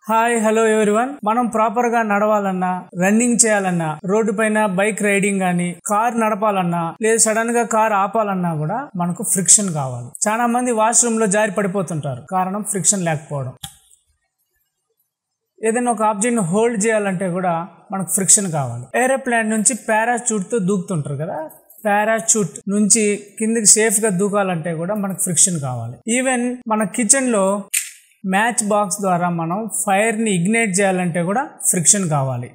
hi hello everyone మనం proper గా నడవాలన్నా రన్నింగ్ చేయాలన్నా రోడ్డు పైన బైక్ రైడింగ్ గానీ కార్ నడపాలన్నా లేదా సడన్ గా కార్ ఆపాలన్నా కూడా మనకు ఫ్రిక్షన్ కావాలి చాలా మంది వాష్రూమ్ లో జారి పడిపోతుంటారు కారణం ఫ్రిక్షన్ లేకపోవడం ఏదైనా ఒక ఆబ్జెక్ట్ ని హోల్డ్ చేయాలంటే కూడా మనకు ఫ్రిక్షన్ కావాలి ఏరోప్లేన్ నుంచి పారాచూట్ తో దూకుతుంటారు కదా పారాచూట్ నుంచి కిందికి సేఫ్ గా దూకాలంటే కూడా మనకు ఫ్రిక్షన్ కావాలి ఈవెన్ మన కిచెన్ లో మ్యాచ్ బాక్స్ ద్వారా మనం ఫైర్ ని ఇగ్నైట్ చేయాలంటే కూడా ఫ్రిక్షన్ కావాలి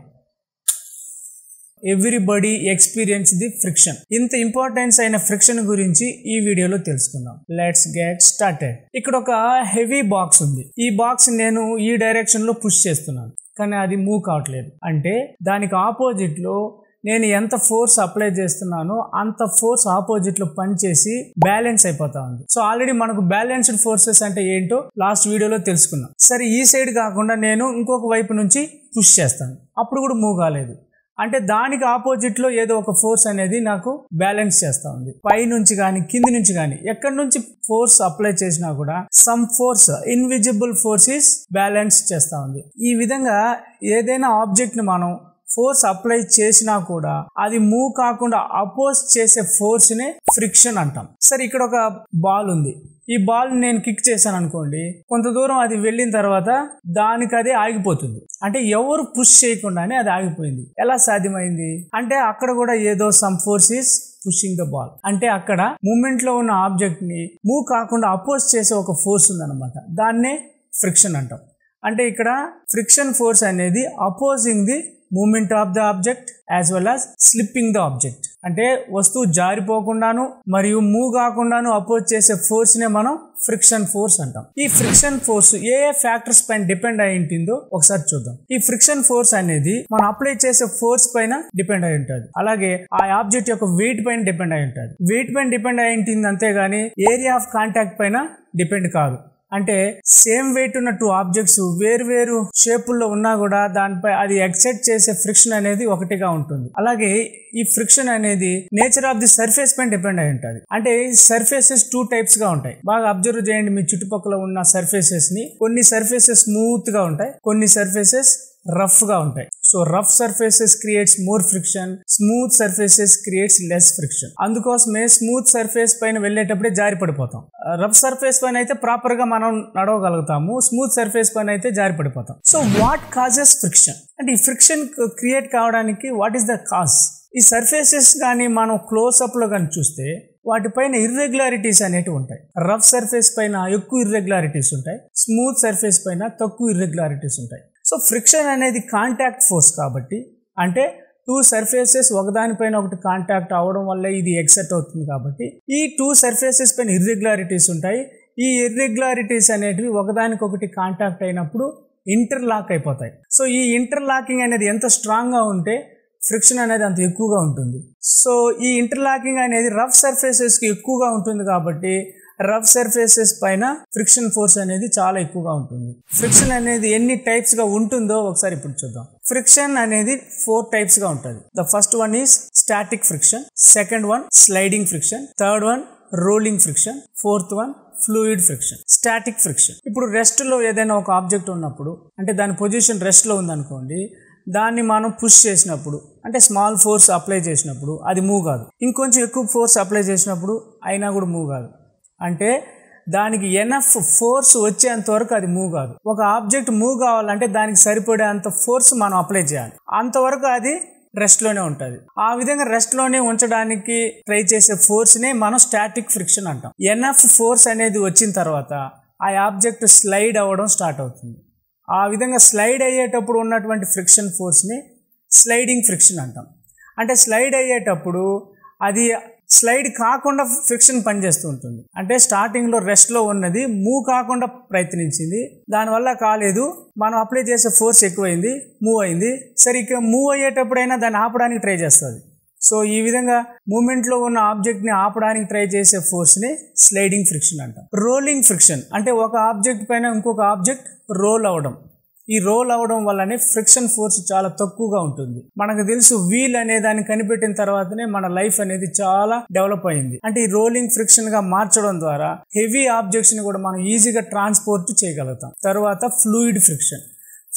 ఎవ్రీబడి ఎక్స్పీరియన్స్ ది ఫ్రిక్షన్ ఇంత ఇంపార్టెన్స్ అయిన ఫ్రిక్షన్ గురించి ఈ వీడియోలో తెలుసుకుందాం లెట్స్ గెట్ స్టార్టెడ్ ఇక్కడ ఒక హెవీ బాక్స్ ఉంది ఈ బాక్స్ నేను ఈ డైరెక్షన్ లో పుష్ చేస్తున్నాను కానీ అది మూవ్ కావట్లేదు అంటే దానికి ఆపోజిట్ లో నేను ఎంత ఫోర్స్ అప్లై చేస్తున్నానో అంత ఫోర్స్ ఆపోజిట్ లో పనిచేసి బ్యాలెన్స్ అయిపోతా ఉంది సో ఆల్రెడీ మనకు బ్యాలెన్స్డ్ ఫోర్సెస్ అంటే ఏంటో లాస్ట్ వీడియోలో తెలుసుకున్నాం సరే ఈ సైడ్ కాకుండా నేను ఇంకొక వైపు నుంచి పుష్ చేస్తాను అప్పుడు కూడా మూవ్ కాలేదు అంటే దానికి ఆపోజిట్ లో ఏదో ఒక ఫోర్స్ అనేది నాకు బ్యాలెన్స్ చేస్తా ఉంది పై నుంచి కానీ కింది నుంచి కానీ ఎక్కడి నుంచి ఫోర్స్ అప్లై చేసినా కూడా some force invisible force is balance చేస్తా ఉంది ఈ విధంగా ఏదైనా ఆబ్జెక్ట్ ని మనం ఫోర్స్ అప్లై చేసినా కూడా అది మూవ్ కాకుండా అపోజ్ చేసే ఫోర్స్ నే ఫ్రిక్షన్ అంటాం సరే ఇక్కడ ఒక బాల్ ఉంది ఈ బాల్ నేను కిక్ చేశాను అనుకోండి కొంత దూరం అది వెళ్ళిన తర్వాత దానికి అదే ఆగిపోతుంది అంటే ఎవరు పుష్ చేయకుండానే అది ఆగిపోయింది ఎలా సాధ్యమైంది అంటే అక్కడ కూడా ఏదో some force is pushing the ball అంటే అక్కడ మూమెంట్ లో ఉన్న ఆబ్జెక్ట్ ని మూవ్ కాకుండా అపోజ్ చేసే ఒక ఫోర్స్ ఉందన్నమాట దాన్నే ఫ్రిక్షన్ అంటాం అంటే ఇక్కడ ఫ్రిక్షన్ ఫోర్స్ అనేది opposing the movement of the object as well as slipping the object అంటే వస్తువు జారిపోకుండాను మరియు మూవ్ కాకుండాను అపోజ్ చేసే ఫోర్స్ నే మనం ఫ్రిక్షన్ ఫోర్స్ అంటాం ఈ ఫ్రిక్షన్ ఫోర్స్ ఏ ఏ ఫ్యాక్టర్స్ పైన డిపెండ్ అయి ఉంటుందో ఒకసారి చూద్దాం ఈ ఫ్రిక్షన్ ఫోర్స్ అనేది మనం అప్లై చేసే ఫోర్స్ పైన డిపెండ్ అయి ఉంటుంది అలాగే ఆ ఆబ్జెక్ట్ యొక్క వెయిట్ పైన డిపెండ్ అయి ఉంటుంది వెయిట్ పైన డిపెండ్ అయి ఉంటుంది అంతేగాని ఏరియా ఆఫ్ కాంటాక్ట్ పైన డిపెండ్ కాదు అంటే సేమ్ వెయిట్ ఉన్న టూ ఆబ్జెక్ట్స్ వేరు వేరు షేపుల్లో ఉన్నా కూడా దానిపై అది ఎక్సెట్ చేసే ఫ్రిక్షన్ అనేది ఒకటిగా ఉంటుంది అలాగే ఈ ఫ్రిక్షన్ అనేది నేచర్ ఆఫ్ ది సర్ఫేస్ పైన డిపెండ్ అయి ఉంటుంది అంటే సర్ఫేసెస్ టూ టైప్స్ గా ఉంటాయి బాగా అబ్జర్వ్ చేయండి మీ చుట్టుపక్కల ఉన్న సర్ఫేసెస్ ని కొన్ని సర్ఫేసెస్ స్మూత్ గా ఉంటాయి కొన్ని సర్ఫేసెస్ రఫ్ గా ఉంటాయి so rough surfaces creates more friction smooth surfaces creates less friction అందుకోసమే స్మూత్ సర్ఫేస్ పైన వెళ్ళేటప్పుడే జారి పడిపోతాం రఫ్ సర్ఫేస్ పైన అయితే ప్రాపర్ గా మనం నడవగలుగుతాము స్మూత్ సర్ఫేస్ పైన అయితే జారి పడిపోతాం సో వాట్ కాజెస్ ఫ్రిక్షన్ అంటే ఈ ఫ్రిక్షన్ క్రియేట్ కావడానికి వాట్ ఈస్ ద కాజ్ ఈ సర్ఫేసెస్ కానీ మనం క్లోజ్ అప్ లో కానీ చూస్తే వాటిపైన ఇర్రెగ్యులారిటీస్ అనేటివి ఉంటాయి రఫ్ సర్ఫేస్ పైన ఎక్కువ ఇర్రెగ్యులారిటీస్ ఉంటాయి స్మూత్ సర్ఫేస్ పైన తక్కువ ఇర్రెగ్యులారిటీస్ ఉంటాయి సో ఫ్రిక్షన్ అనేది కాంటాక్ట్ ఫోర్స్ కాబట్టి అంటే టూ సర్ఫేసెస్ ఒకదానిపైన ఒకటి కాంటాక్ట్ అవడం వల్ల ఇది ఎక్సెట్ అవుతుంది కాబట్టి ఈ టూ సర్ఫేసెస్ పైన ఇర్రెగ్యులారిటీస్ ఉంటాయి ఈ ఇర్రెగ్యులారిటీస్ అనేటివి ఒకదానికొకటి కాంటాక్ట్ అయినప్పుడు ఇంటర్లాక్ అయిపోతాయి సో ఈ ఇంటర్లాకింగ్ అనేది ఎంత స్ట్రాంగ్గా ఉంటే ఫ్రిక్షన్ అనేది అంత ఎక్కువగా ఉంటుంది సో ఈ ఇంటర్లాకింగ్ అనేది రఫ్ సర్ఫేసెస్కి ఎక్కువగా ఉంటుంది కాబట్టి రఫ్ సర్ఫేసెస్ పైన ఫ్రిక్షన్ ఫోర్స్ అనేది చాలా ఎక్కువగా ఉంటుంది ఫ్రిక్షన్ అనేది ఎన్ని టైప్స్ గా ఉంటుందో ఒకసారి ఇప్పుడు చూద్దాం ఫ్రిక్షన్ అనేది ఫోర్ టైప్స్ గా ఉంటుంది the first one is static friction second one sliding friction third one rolling friction fourth one fluid friction static friction ఇప్పుడు రెస్ట్ లో ఏదైనా ఒక ఆబ్జెక్ట్ ఉన్నప్పుడు అంటే దాని పొజిషన్ రెస్ట్ లో ఉందనుకోండి దాన్ని మనం పుష్ చేసినప్పుడు అంటే స్మాల్ ఫోర్స్ అప్లై చేసినప్పుడు అది మూవ్ కాదు ఇంకొంచెం ఎక్కువ ఫోర్స్ అప్లై చేసినప్పుడు అయినా కూడా మూవ్ కాదు అంటే దానికి ఎనఫ్ ఫోర్స్ వచ్చేంత వరకు అది మూవ్ కాదు ఒక ఆబ్జెక్ట్ మూవ్ కావాలంటే దానికి సరిపడే అంత ఫోర్స్ మనం అప్లై చేయాలి అంతవరకు అది రెస్ట్ లోనే ఉంటుంది ఆ విధంగా రెస్ట్ లోనే ఉంచడానికి ట్రై చేసే ఫోర్స్ నే మనం స్టాటిక్ ఫ్రిక్షన్ అంటాం ఎనఫ్ ఫోర్స్ అనేది వచ్చిన తర్వాత ఆ ఆబ్జెక్ట్ స్లైడ్ అవ్వడం స్టార్ట్ అవుతుంది ఆ విధంగా స్లైడ్ అయ్యేటప్పుడు ఉన్నటువంటి ఫ్రిక్షన్ ఫోర్స్ని స్లైడింగ్ ఫ్రిక్షన్ అంటాం అంటే స్లైడ్ అయ్యేటప్పుడు అది స్లైడ్ కాకుండా ఫ్రిక్షన్ పనిచేస్తూ ఉంటుంది అంటే స్టార్టింగ్లో రెస్ట్లో ఉన్నది మూవ్ కాకుండా ప్రయత్నించింది దానివల్ల కాలేదు మనం అప్లై చేసే ఫోర్స్ ఎక్కువైంది మూవ్ అయింది సరే ఇక మూవ్ అయ్యేటప్పుడైనా దాన్ని ఆపడానికి ట్రై చేస్తుంది సో ఈ విధంగా మూమెంట్లో ఉన్న ఆబ్జెక్ట్ని ఆపడానికి ట్రై చేసే ఫోర్స్ని స్లైడింగ్ ఫ్రిక్షన్ అంటాం రోలింగ్ ఫ్రిక్షన్ అంటే ఒక ఆబ్జెక్ట్ పైన ఇంకొక ఆబ్జెక్ట్ రోల్ అవడం ఈ రోల్ అవడం వల్లనే ఫ్రిక్షన్ ఫోర్స్ చాలా తక్కువగా ఉంటుంది మనకు తెలుసు వీల్ అనే దాన్ని కనిపెట్టిన తర్వాతనే మన లైఫ్ అనేది చాలా డెవలప్ అయింది అంటే ఈ రోలింగ్ ఫ్రిక్షన్ గా మార్చడం ద్వారా హెవీ ఆబ్జెక్ట్స్ ని కూడా మనం ఈజీగా ట్రాన్స్పోర్ట్ చేయగలుగుతాం తర్వాత ఫ్లూయిడ్ ఫ్రిక్షన్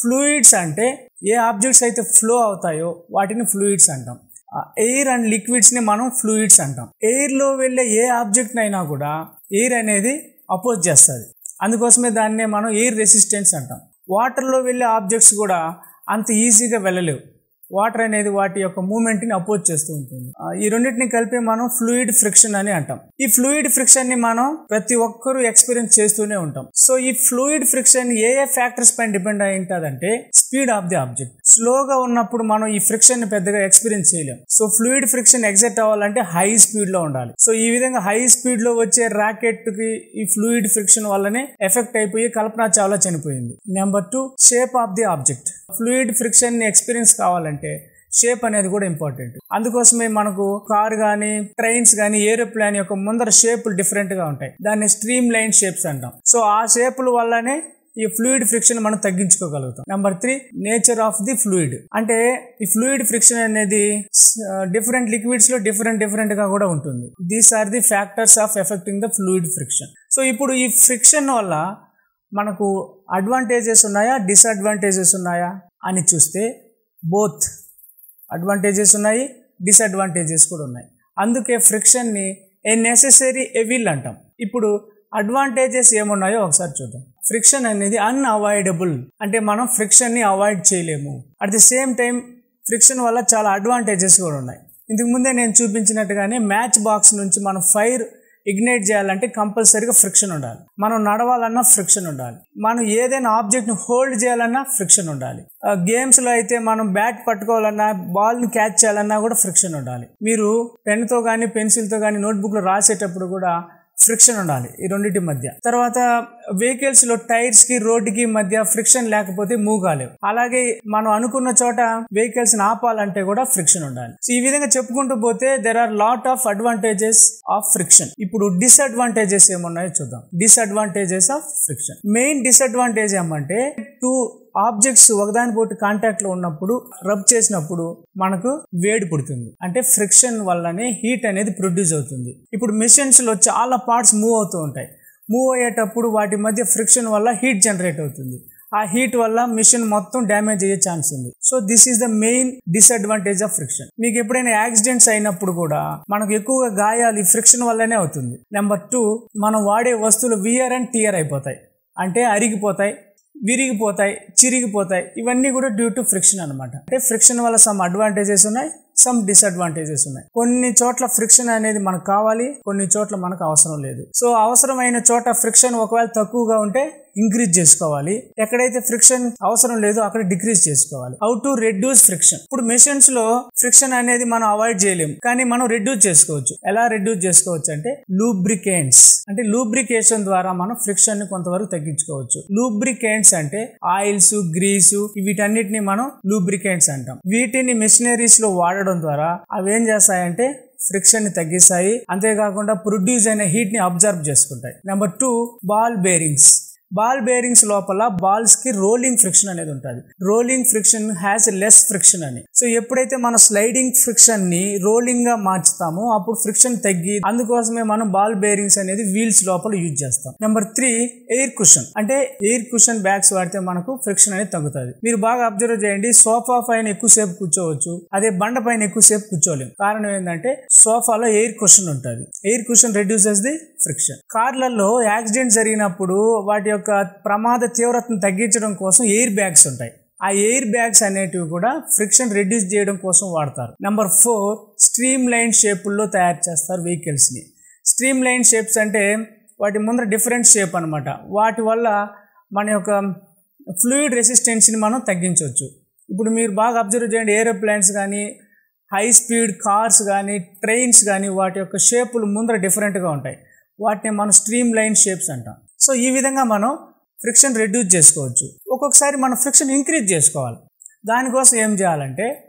ఫ్లూయిడ్స్ అంటే ఏ ఆబ్జెక్ట్స్ అయితే ఫ్లో అవుతాయో వాటిని ఫ్లూయిడ్స్ అంటాం ఎయిర్ అండ్ లిక్విడ్స్ని మనం ఫ్లూయిడ్స్ అంటాం ఎయిర్లో వెళ్ళే ఏ ఆబ్జెక్ట్ అయినా కూడా ఎయిర్ అనేది అపోజ్ చేస్తుంది అందుకోసమే దాన్నే మనం ఎయిర్ రెసిస్టెన్స్ అంటాం వాటర్లో వెళ్ళే ఆబ్జెక్ట్స్ కూడా అంత ఈజీగా వెళ్ళలేవు వాటర్ అనేది వాటి యొక్క మూమెంట్ని అపోజ్ చేస్తూ ఉంటుంది ఆ, ఈ రెండింటిని కలిపి మనం ఫ్లూయిడ్ ఫ్రిక్షన్ అని అంటాం ఈ ఫ్లూయిడ్ ఫ్రిక్షన్ ని మనం ప్రతి ఒక్కరూ ఎక్స్పీరియన్స్ చేస్తూనే ఉంటాం సో ఈ ఫ్లూయిడ్ ఫ్రిక్షన్ ఏ ఏ ఫ్యాక్టర్స్ పైన డిపెండ్ అయి ఉంటుందంటే స్పీడ్ ఆఫ్ ది ఆబ్జెక్ట్ స్లోగా ఉన్నప్పుడు మనం ఈ ఫ్రిక్షన్ ని పెద్దగా ఎక్స్పీరియన్స్ చేయలేం సో ఫ్లూయిడ్ ఫ్రిక్షన్ ఎగ్జెక్ట్ అవ్వాలంటే హై స్పీడ్ లో ఉండాలి సో ఈ విధంగా హై స్పీడ్ లో వచ్చే రాకెట్ కి ఈ ఫ్లూయిడ్ ఫ్రిక్షన్ వల్లనే ఎఫెక్ట్ అయిపోయి కల్పన చావ్లా చనిపోయింది number two shape of the object fluid friction ని ఎక్స్పీరియన్స్ కావాలంటే షేప్ అనేది కూడా ఇంపార్టెంట్ అందుకోసమే మనకు కార్ కానీ ట్రైన్స్ కానీ ఏరోప్లేన్ యొక్క ముందర షేపులు డిఫరెంట్ గా ఉంటాయి దాన్ని స్ట్రీమ్ లైన్ షేప్స్ అంటాం సో ఆ షేపుల వల్లనే ఈ ఫ్లూయిడ్ ఫ్రిక్షన్ మనం తగ్గించుకోగలుగుతాం number three nature of the fluid అంటే ఈ ఫ్లూయిడ్ ఫ్రిక్షన్ అనేది డిఫరెంట్ లిక్విడ్స్ లో డిఫరెంట్ డిఫరెంట్ గా కూడా ఉంటుంది these are the factors of affecting the fluid friction so ఇప్పుడు ఈ ఫ్రిక్షన్ వల్ల మనకు అడ్వాంటేజెస్ ఉన్నాయా డిసడ్వాంటేజెస్ ఉన్నాయా అని చూస్తే బోత్ అడ్వాంటేజెస్ ఉన్నాయి డిసడ్వాంటేజెస్ కూడా ఉన్నాయి అందుకే ఫ్రిక్షన్ని ఏ నెసెసరీ ఎవిల్ అంటాం ఇప్పుడు అడ్వాంటేజెస్ ఏమున్నాయో ఒకసారి చూద్దాం ఫ్రిక్షన్ అనేది అన్అవాయిడబుల్ అంటే మనం ఫ్రిక్షన్ని అవాయిడ్ చేయలేము at the same time friction వల్ల చాలా అడ్వాంటేజెస్ కూడా ఉన్నాయి ఇంతకు ముందే నేను చూపించినట్టుగానే మ్యాచ్ బాక్స్ నుంచి మనం ఫైర్ ఇగ్నైట్ చేయాలంటే కంపల్సరీగా ఫ్రిక్షన్ ఉండాలి మనం నడవాలన్నా ఫ్రిక్షన్ ఉండాలి మనం ఏదైనా ఆబ్జెక్ట్ ని హోల్డ్ చేయాలన్నా ఫ్రిక్షన్ ఉండాలి గేమ్స్ లో అయితే మనం బ్యాట్ పట్టుకోవాలన్నా బాల్ ని క్యాచ్ చేయాలన్నా కూడా ఫ్రిక్షన్ ఉండాలి మీరు పెన్ తో కానీ పెన్సిల్ తో కానీ నోట్బుక్ లో రాసేటప్పుడు కూడా ఫ్రిక్షన్ ఉండాలి ఈ రెండింటి మధ్య తర్వాత వెహికల్స్ లో టైర్స్ కి రోడ్డుకి మధ్య ఫ్రిక్షన్ లేకపోతే మూవ్ కాలేవు అలాగే మనం అనుకున్న చోట వెహికల్స్ ని ఆపాలంటే కూడా ఫ్రిక్షన్ ఉండాలి సో ఈ విధంగా చెప్పుకుంటూ పోతే there are lot of advantages of friction ఇప్పుడు డిసడ్వాంటేజెస్ ఏమున్నాయో చూద్దాం disadvantages of friction main disadvantage ఏమంటే టూ ఆబ్జెక్ట్స్ ఒకదాని పోటీ కాంటాక్ట్ లో ఉన్నప్పుడు రబ్ చేసినప్పుడు మనకు వేడి పుడుతుంది అంటే ఫ్రిక్షన్ వల్లనే హీట్ అనేది ప్రొడ్యూస్ అవుతుంది ఇప్పుడు మిషన్స్ లో చాలా పార్ట్స్ మూవ్ అవుతూ ఉంటాయి మూవ్ అయ్యేటప్పుడు వాటి మధ్య ఫ్రిక్షన్ వల్ల హీట్ జనరేట్ అవుతుంది ఆ హీట్ వల్ల మిషన్ మొత్తం డ్యామేజ్ అయ్యే ఛాన్స్ ఉంది so this is the main disadvantage of friction మీకు ఎప్పుడైనా యాక్సిడెంట్స్ అయినప్పుడు కూడా మనకు ఎక్కువగా గాయాలు ఈ ఫ్రిక్షన్ వల్లనే అవుతుంది నెంబర్ టూ మనం వాడే వస్తువులు వియర్ అండ్ టియర్ అయిపోతాయి అంటే అరిగిపోతాయి విరిగిపోతాయి చిరిగిపోతాయి ఇవన్నీ కూడా డ్యూ టు ఫ్రిక్షన్ అనమాట అంటే ఫ్రిక్షన్ వల్ల సమ్ అడ్వాంటేజెస్ ఉన్నాయి సమ్ డిసడ్వాంటేజెస్ ఉన్నాయి కొన్ని చోట్ల ఫ్రిక్షన్ అనేది మనకు కావాలి కొన్ని చోట్ల మనకు అవసరం లేదు సో అవసరమైన చోట ఫ్రిక్షన్ ఒకవేళ తక్కువగా ఉంటే ఇంక్రీజ్ చేసుకోవాలి ఎక్కడైతే ఫ్రిక్షన్ అవసరం లేదో అక్కడ డిక్రీజ్ చేసుకోవాలి హౌ టు రెడ్యూస్ ఫ్రిక్షన్ ఇప్పుడు మెషిన్స్ లో ఫ్రిక్షన్ అనేది మనం అవాయిడ్ చేయలేము కానీ మనం రెడ్యూస్ చేసుకోవచ్చు ఎలా రెడ్యూస్ చేసుకోవచ్చు అంటే లూబ్రికెంట్స్ అంటే లూబ్రికేషన్ ద్వారా మనం ఫ్రిక్షన్ ని కొంతవరకు తగ్గించుకోవచ్చు లూబ్రికెంట్స్ అంటే ఆయిల్స్ గ్రీస్ వీటన్నిటిని మనం లూబ్రికెంట్స్ అంటాం వీటిని మిషనరీస్ లో వాడడం ద్వారా అవి ఏం చేస్తాయంటే ఫ్రిక్షన్ ని తగ్గిస్తాయి అంతేకాకుండా ప్రొడ్యూస్ అయిన హీట్ ని అబ్జర్వ్ చేసుకుంటాయి number two ball bearings ball bearings లోపల బాల్స్ కి రోలింగ్ ఫ్రిక్షన్ అనేది ఉంటుంది rolling friction has less friction అని సో ఎప్పుడైతే మనం స్లైడింగ్ ఫ్రిక్షన్ ని రోలింగ్ గా మార్చుతామో అప్పుడు ఫ్రిక్షన్ తగ్గి అందుకోసమే మనం బాల్ బేరింగ్స్ అనేది వీల్స్ లోపల యూజ్ చేస్తాం నెంబర్ త్రీ ఎయిర్ కుషన్ అంటే ఎయిర్ కుషన్ బ్యాగ్స్ వాడితే మనకు ఫ్రిక్షన్ అనేది తగ్గుతుంది మీరు బాగా అబ్జర్వ్ చేయండి సోఫా పైన ఎక్కువసేపు కూర్చోవచ్చు అదే బండ పైన ఎక్కువసేపు కూర్చోలేము కారణం ఏంటంటే సోఫాలో ఎయిర్ కుషన్ ఉంటుంది air cushion reduces the friction కార్లలో యాక్సిడెంట్ జరిగినప్పుడు వాటి యొక్క ప్రమాద తీవ్రతను తగ్గించడం కోసం ఎయిర్ బ్యాగ్స్ ఉంటాయి ఆ ఎయిర్ బ్యాగ్స్ అనేటివి కూడా ఫ్రిక్షన్ రెడ్యూస్ చేయడం కోసం వాడతారు నెంబర్ ఫోర్ స్ట్రీమ్ లైన్ షేపుల్లో తయారు చేస్తారు వెహికల్స్ ని స్ట్రీమ్ లైన్ షేప్స్ అంటే వాటి ముందర డిఫరెంట్ షేప్ అనమాట వాటి వల్ల మన యొక్క ఫ్లూయిడ్ రెసిస్టెన్స్ని మనం తగ్గించవచ్చు ఇప్పుడు మీరు బాగా అబ్జర్వ్ చేయండి ఏరోప్లేన్స్ కానీ హై స్పీడ్ కార్స్ కానీ ట్రైన్స్ కానీ వాటి యొక్క షేపులు ముందర డిఫరెంట్గా ఉంటాయి వాటిని మనం స్ట్రీమ్ లైన్ షేప్స్ అంటాం సో ఈ విధంగా మనం ఫ్రిక్షన్ రెడ్యూస్ చేసుకోవచ్చు ఒక్కొక్కసారి మనం ఫ్రిక్షన్ ఇంక్రీజ్ చేసుకోవాలి దానికోసం ఏం చేయాలంటే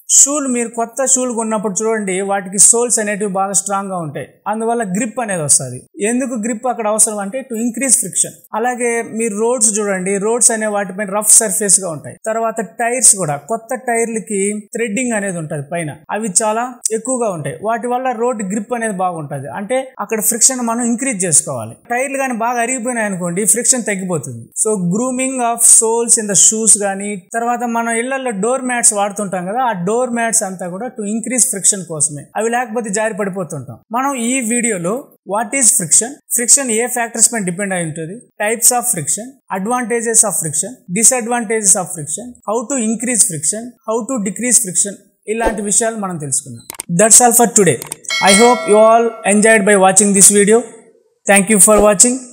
షూలు మీరు కొత్త షూలు కొన్నప్పుడు చూడండి వాటికి సోల్స్ అనేటివి బాగా స్ట్రాంగ్ గా ఉంటాయి అందువల్ల గ్రిప్ అనేది వస్తుంది ఎందుకు గ్రిప్ అక్కడ అవసరం అంటే టు ఇంక్రీజ్ ఫ్రిక్షన్ అలాగే మీరు రోడ్స్ చూడండి రోడ్స్ అనే వాటిపైన రఫ్ సర్ఫేస్ గా ఉంటాయి తర్వాత టైర్స్ కూడా కొత్త టైర్లకి థ్రెడ్డింగ్ అనేది ఉంటుంది పైన అవి చాలా ఎక్కువగా ఉంటాయి వాటి వల్ల రోడ్ గ్రిప్ అనేది బాగుంటుంది అంటే అక్కడ ఫ్రిక్షన్ మనం ఇంక్రీజ్ చేసుకోవాలి టైర్లు కానీ బాగా అరిగిపోయినాయి అనుకోండి ఫ్రిక్షన్ తగ్గిపోతుంది so grooming of soles in the shoes కానీ తర్వాత మనం ఇళ్లలో డోర్ మ్యాట్స్ వాడుతుంటాం కదా ఆ డోర్ మ్యాట్స్ అంతా కూడా టు ఇంక్రీజ్ ఫ్రిక్షన్ కోసమే అవి లేకపోతే జారి పడిపోతుంటాం మనం ఈ వీడియోలో వాట్ ఈజ్ ఫ్రిక్షన్ ఫ్రిక్షన్ ఏ ఫ్యాక్టర్స్ పైన డిపెండ్ అయి ఉంటుంది types of friction advantages of friction disadvantages of friction how to increase friction how to decrease friction ఇలాంటి విషయాలు మనం తెలుసుకుందాం that's all for today I hope you all enjoyed by watching this video thank you for watching